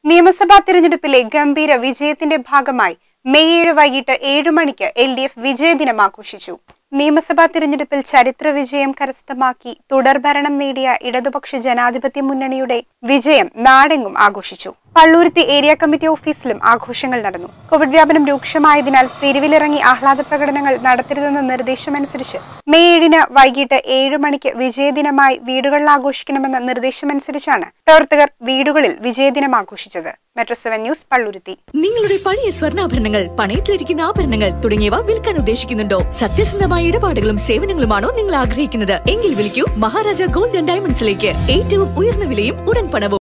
നിയമസഭാ തിരഞ്ഞെടുപ്പിലെ ഗംഭീര വിജയത്തിന്റെ ഭാഗമായി മെയ് ഏഴ് വൈകിട്ട് ഏഴു മണിക്ക് എൽ ഡി എഫ് വിജയദിനം ആഘോഷിച്ചു നിയമസഭാ തിരഞ്ഞെടുപ്പിൽ ചരിത്ര വിജയം കരസ്ഥമാക്കി തുടർഭരണം നേടിയ ഇടതുപക്ഷ ജനാധിപത്യ മുന്നണിയുടെ വിജയം നാടെങ്ങും ആഘോഷിച്ചു പള്ളൂരുത്തി ഏരിയ കമ്മിറ്റി ഓഫീസിലും ആഘോഷങ്ങൾ നടന്നു കോവിഡ് വ്യാപനം രൂക്ഷമായതിനാൽ തെരുവിലിറങ്ങി ആഹ്ലാദ പ്രകടനങ്ങൾ നടത്തരുതെന്ന നിർദ്ദേശമനുസരിച്ച് മെയ് ഏഴിന് വൈകിട്ട് ഏഴു മണിക്ക് വിജയദിനമായി വീടുകളിൽ ആഘോഷിക്കണമെന്ന നിർദ്ദേശമനുസരിച്ചാണ് പ്രവർത്തകർ വീടുകളിൽ വിജയദിനം ആഘോഷിച്ചത് മെട്രോ സെവൻ ന്യൂസ് പള്ളൂരുത്തി നിങ്ങളുടെ പഴയ സ്വർണ്ണാഭരണങ്ങൾ പണയത്തിലിരിക്കുന്ന ആഭരണങ്ങൾ തുടങ്ങിയവ വിൽക്കാൻ ഉദ്ദേശിക്കുന്നുണ്ടോ സത്യസന്ധമായ ഇടപാടുകളും സേവനങ്ങളുമാണോ നിങ്ങൾ ആഗ്രഹിക്കുന്നത് എങ്കിൽ വിളിക്കൂ മഹാരാജ ഗോൾഡ് ആൻഡ് ഡയമണ്ട്സിലേക്ക് ഏറ്റവും ഉയർന്ന വിലയും ഉടൻ പണവും